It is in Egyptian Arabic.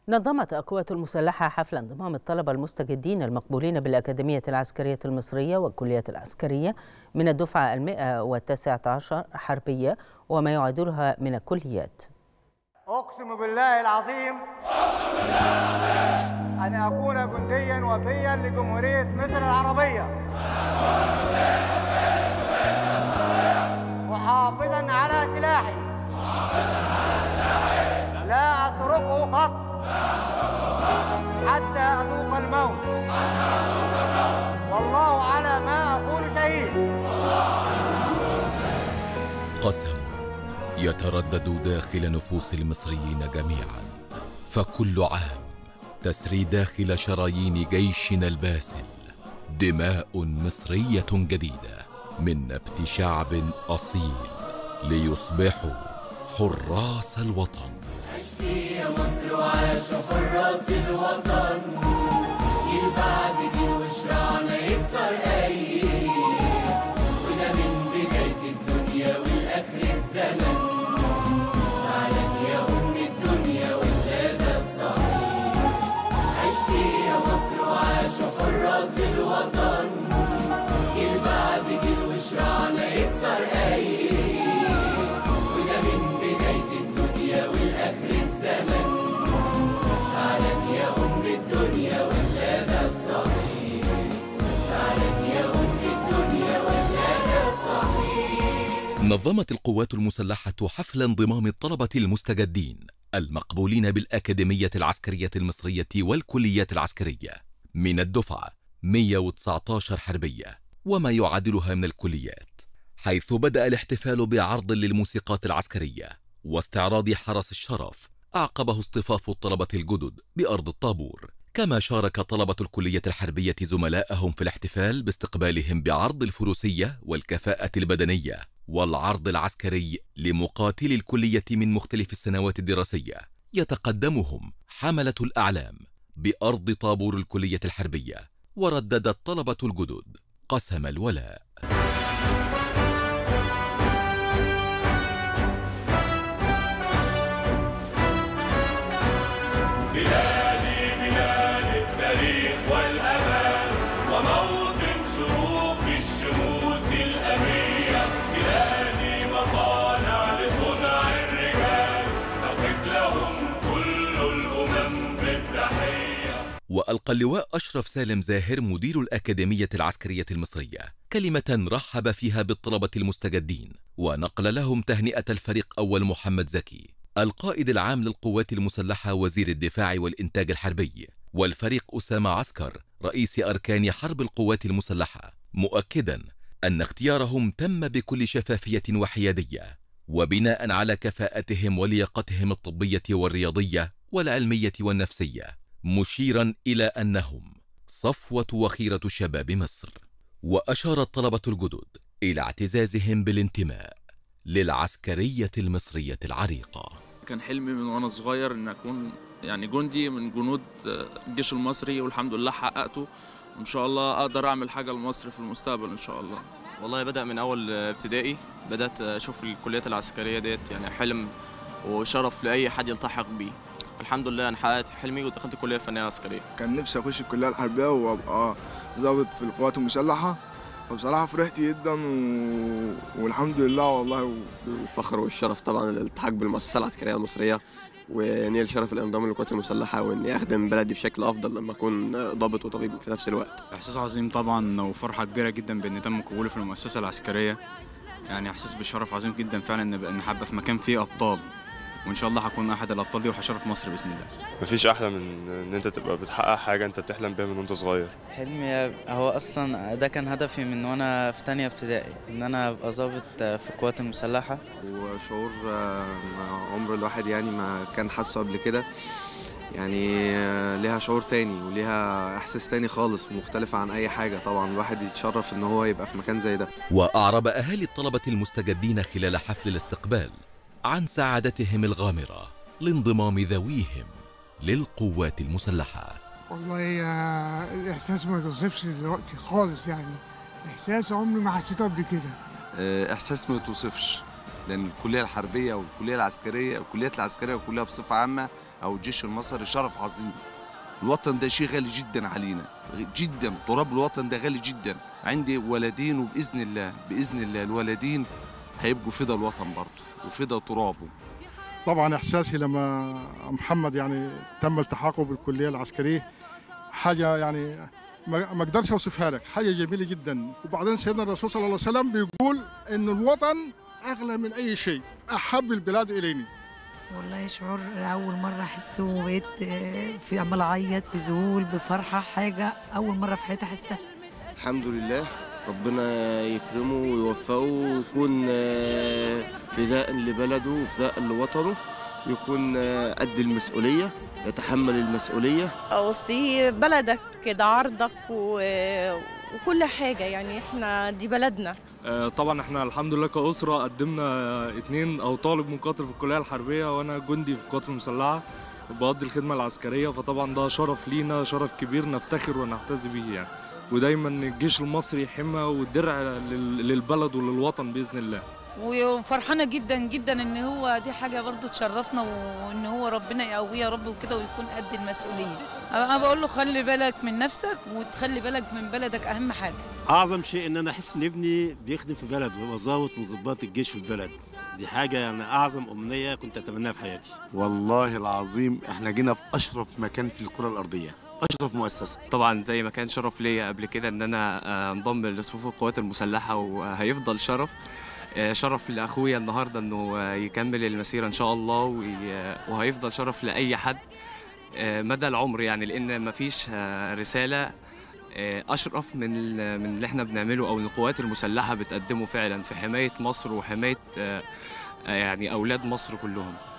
نظمت القوات المسلحة حفل انضمام الطلبة المستجدين المقبولين بالأكاديمية العسكرية المصرية والكليات العسكرية من الدفعة المئة والتاسعة عشر حربية وما يعادلها من الكليات أقسم بالله العظيم أقسم بالله العظيم أن أكون جنديا وفيا لجمهورية مصر العربية محافظا على سلاحي لا أتركه قط حتى أذوق الموت والله على ما أقول شهيد قسم يتردد داخل نفوس المصريين جميعا فكل عام تسري داخل شرايين جيشنا الباسل دماء مصرية جديدة من نبت شعب أصيل ليصبحوا حراس الوطن عشتي يا مصر وعاشوا حراس الوطن جيل بعد جيل وشرعنا يكسر أي ريح وده من بداية الدنيا والآخر الزمن تعلم يا أم الدنيا والأدب صحيح عشتي يا مصر وعاشوا حراس الوطن جيل بعد جيل وشرعنا يكسر أي ريح وده من بداية الدنيا والآخر الزمن تعلم يا أم الدنيا والأدب صحيح تعلم يا أم الدنيا والأدب صحيح نظمت القوات المسلحة حفل انضمام الطلبة المستجدين المقبولين بالأكاديمية العسكرية المصرية والكليات العسكرية من الدفعة 119 حربية وما يعادلها من الكليات حيث بدأ الاحتفال بعرض للموسيقات العسكرية واستعراض حرس الشرف أعقبه اصطفاف الطلبة الجدد بأرض الطابور كما شارك طلبة الكلية الحربية زملائهم في الاحتفال باستقبالهم بعرض الفروسية والكفاءة البدنية والعرض العسكري لمقاتلي الكلية من مختلف السنوات الدراسية يتقدمهم حملة الأعلام بأرض طابور الكلية الحربية وردد الطلبة الجدد قسم الولاء بلادي بلاد التاريخ والأمان وموطن شروق الشموس الأبية بلادي مصانع لصنع الرجال تقف لهم كل الأمم بالتحية وألقى اللواء أشرف سالم زاهر مدير الأكاديمية العسكرية المصرية كلمة رحب فيها بالطلبة المستجدين ونقل لهم تهنئة الفريق أول محمد زكي القائد العام للقوات المسلحة وزير الدفاع والإنتاج الحربي والفريق أسامة عسكر رئيس أركان حرب القوات المسلحة مؤكدا أن اختيارهم تم بكل شفافية وحيادية وبناء على كفاءتهم ولياقتهم الطبية والرياضية والعلمية والنفسية مشيرا إلى أنهم صفوة وخيرة شباب مصر وأشار الطلبة الجدد إلى اعتزازهم بالانتماء للعسكرية المصرية العريقة كان حلمي من وانا صغير ان اكون يعني جندي من جنود الجيش المصري والحمد لله حققته وان شاء الله اقدر اعمل حاجه لمصر في المستقبل ان شاء الله والله بدأ من أول ابتدائي بدأت أشوف الكليات العسكرية ديت يعني حلم وشرف لأي حد يلتحق بيه الحمد لله أنا حققت حلمي ودخلت الكلية الفنية العسكرية كان نفسي أخش الكلية الحربية وأبقى ضابط في القوات المسلحة فبصراحة فرحت جدا و... والحمد لله والله و... الفخر والشرف طبعا الالتحاق بالمؤسسة العسكرية المصرية ونيل شرف الانضمام للقوات المسلحة وإني أخدم بلدي بشكل أفضل لما أكون ضابط وطبيب في نفس الوقت إحساس عظيم طبعا وفرحة كبيرة جدا بإن تم قبولي في المؤسسة العسكرية يعني إحساس بالشرف عظيم جدا فعلا إن إن حابة في مكان فيه أبطال وإن شاء الله هكون أحد الأبطال دي وهشرف مصر بإذن الله مفيش أحلى من إن أنت تبقى بتحقق حاجة أنت بتحلم بيها من وأنت صغير حلمي هو اصلا ده كان هدفي من وانا في تانية ابتدائي ان انا ابقى ضابط في القوات المسلحه وشعور عمر الواحد يعني ما كان حاسه قبل كده يعني ليها شعور تاني وليها احساس تاني خالص مختلف عن اي حاجه طبعا الواحد يتشرف ان هو يبقى في مكان زي ده وأعرب أهالي الطلبة المستجدين خلال حفل الاستقبال عن سعادتهم الغامرة لانضمام ذويهم للقوات المسلحة والله الإحساس ما توصفش دلوقتي خالص يعني إحساس عمري ما حسيته قبل كده إحساس ما توصفش لان الكليه الحربيه والكليه العسكريه الكليات العسكريه كلها بصفه عامه او الجيش المصري شرف عظيم الوطن ده شيء غالي جدا علينا جدا تراب الوطن ده غالي جدا عندي ولدين وباذن الله باذن الله الولدين هيبقوا فدا الوطن برضه وفدا ترابه طبعا احساسي لما محمد يعني تم التحاقه بالكليه العسكريه حاجه يعني ما ما اقدرش اوصفها لك حاجه جميله جدا وبعدين سيدنا الرسول صلى الله عليه وسلم بيقول ان الوطن اغلى من اي شيء احب البلاد اليني والله شعور أول مرة أحسه وبقيت آه، في عمال أعيط في ذهول بفرحة حاجة أول مرة في حياتي أحسها الحمد لله ربنا يكرمه ويوفقه ويكون آه، فداء لبلده وفداء لوطنه يكون آه، قد المسؤولية يتحمل المسؤولية أوصي بلدك كده عرضك و... وكل حاجة يعني احنا دي بلدنا آه، طبعا احنا الحمد لله كأسرة قدمنا آه، اتنين او طالب مقاتل في الكلية الحربية وانا جندي في القوات المسلحة بقضي الخدمة العسكرية فطبعا ده شرف لينا شرف كبير نفتخر ونحتذي بيه يعني ودايما الجيش المصري حمى والدرع لل- للبلد وللوطن بإذن الله وفرحانه جدا جدا ان هو دي حاجه برضو تشرفنا وان هو ربنا يقويه يا رب وكده ويكون قد المسؤوليه انا بقول له خلي بالك من نفسك وتخلي بالك من بلدك اهم حاجه اعظم شيء ان انا احس ان ابني بيخدم في بلد ويبقى ظابط من ضباط الجيش في البلد دي حاجه يعني اعظم امنيه كنت اتمناها في حياتي والله العظيم احنا جينا في اشرف مكان في الكره الارضيه اشرف مؤسسه طبعا زي ما كان شرف ليا قبل كده ان انا آه، انضم لصفوف القوات المسلحه وهيفضل شرف آه، شرف لاخويا النهارده انه آه، يكمل المسيره ان شاء الله وي- وهيفضل شرف لاي حد آه، مدى العمر يعني لان مفيش آه، رساله آه، اشرف من ال- من اللي احنا بنعمله او القوات المسلحه بتقدمه فعلا في حمايه مصر وحمايه آه، آه، يعني اولاد مصر كلهم